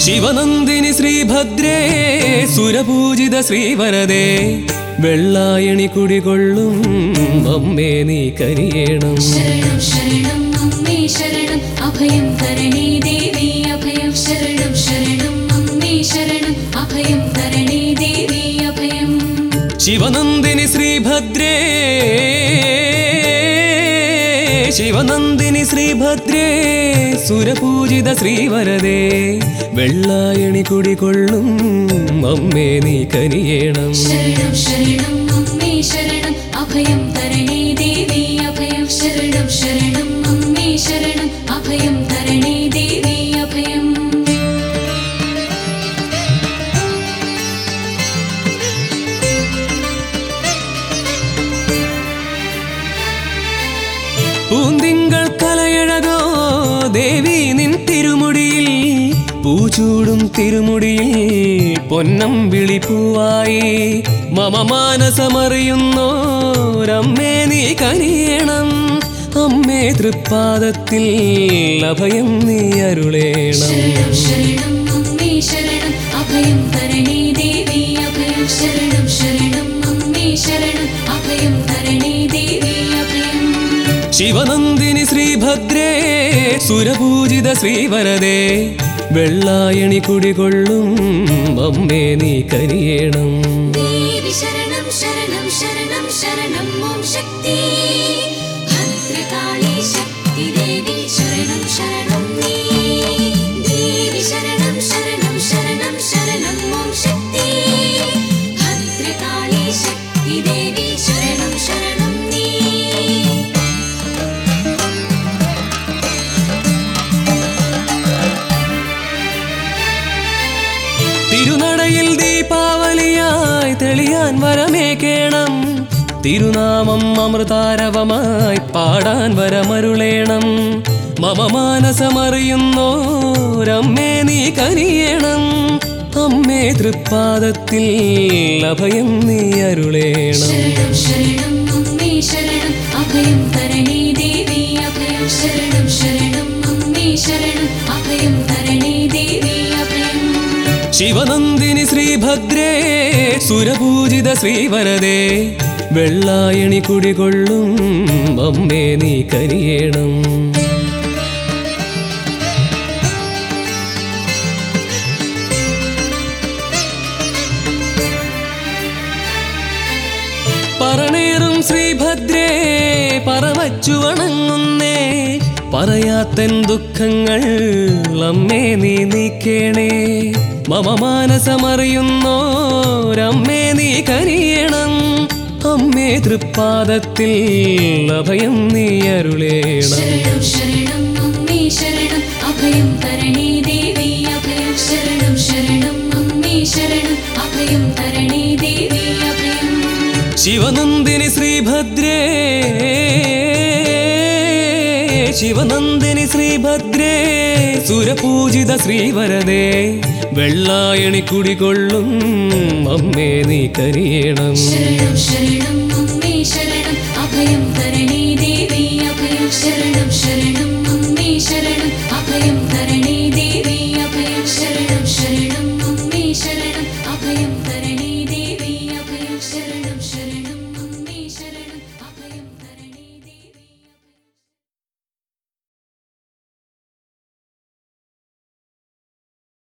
ശിവനന്ദിനി ശ്രീഭദ്രേ സുരപൂജിത ശ്രീവരദേ വെള്ളായണി കുടികൊള്ളും അമ്മേ നീ കരിയേണം ശരണം ശരണം അമ്മേ ശരണം അഭയം തരണേ ദേവി അഭയം ശരണം ശരണം അമ്മേ ശരണം അഭയം തരണേ ദേവി അഭയം ശിവനന്ദിനി ശ്രീഭദ്രേ ശിവനന്ദിനി ശ്രീഭദ്രേ സുരപൂജിത ശ്രീവരദേ വെള്ളായണി കുടികൊള്ളും അമ്മേ നീ കരിയേണം ശരണം ശരണം അമ്മേ ശരണം അഭയം തരണേ ദേവി അഭയം ശരണം ശരണം അമ്മേ ശരണം അഭയം തരണേ ദേവി അഭയം പൂന്തിങ്കൾ കലയഴകോ ദേവി നിൻ തിരുമുടിയിൽ പൂച്ചൂടും തിരുമുടിയിൽ പൊന്നം വിളിപ്പൂവായി മമ മാനസമറിയുന്നോരമ്മേ നീ കനിയണം അമ്മേ തൃപ്പാദത്തിൽ അഭയം നീ അരുളേണം ശരണം ശരണം അമ്മേ ശരണം അഭയം തരണേ ദേവി അഭയം ശരണം ശരണം അമ്മേ ശരണം അഭയം തരണേ ദേവി അഭയം ശിവനന്ദിനി ശ്രീഭദ്രേ സുരപൂജിത ശ്രീവരദേ വെള്ളായണി കുടികൊള്ളും അമ്മേ നീ കരിയേണം ദേവി ശരണം ശരണം ശരണം ശരണം ഓം ശക്തി ഭദ്രകാളി ശക്തി ദേവി ശരണം ശരണം നീ ദേവി ശരണം ശരണം ശരണം ശരണം ഓം ശക്തി ഭദ്രകാളി ശക്തി ദേവി ശരണം ശരണം നീ തിരുനടയിൽ ദീപാവലിയായി തെളിയാൻ വരമേകേണം തിരുനാമം അമൃതാരവമായി പാടാൻ വരമരുളേണം മമ മാനസമറിയുന്നോരമ്മേ നീ കനിയണം അമ്മേ തൃപ്പാദത്തിൽ അഭയം നീ അരുളേണം ശരണം ശരണം അമ്മേ ശരണം അഭയം തരണേ ദേവി അഭയം ശരണം ശരണം അമ്മേ ശരണം അഭയം തരണേ ദേവി അഭയം ശിവനന്ദിനി ശ്രീഭദ്രേ സുരപൂജിത ശ്രീവരദേ വെള്ളായണി കുടികൊള്ളും അമ്മേ നീ കരിയേണം പറണേറും ശ്രീഭദ്രേ പറവച്ചു വണങ്ങുന്നേ പറയാത്തൻ ദുഃഖങ്ങൾ അമ്മേ നീ നീക്കേണേ മമ മാനസമറിയുന്നോരമ്മേ നീ കനിയണം അമ്മേ തൃപ്പാദത്തിൽ അഭയം നീ അരുളേണം ശരണം ശരണം അമ്മേ ശരണം അഭയം തരണേ ദേവി അഭയം ശരണം ശരണം അമ്മേ ശരണം അഭയം തരണേ ദേവി അഭയം ശിവനന്ദിനി ശ്രീഭദ്രേ ശിവനന്ദിനി ശ്രീഭദ്രേ സുരപൂജിത ശ്രീവരദേ വെള്ളായണി കുടികൊള്ളും അമ്മേ നീ കരിയണം ശരണം ശരണം അമ്മേ ശരണം അഭയം തരണേ ദേവി അഭയം ശരണം ശരണം അമ്മേ ശരണം അഭയം തരണേ ദേവി അഭയം ശരണം ശരണം അമ്മേ ശരണം അഭയം തരണേ ദേവി അഭയം ശരണം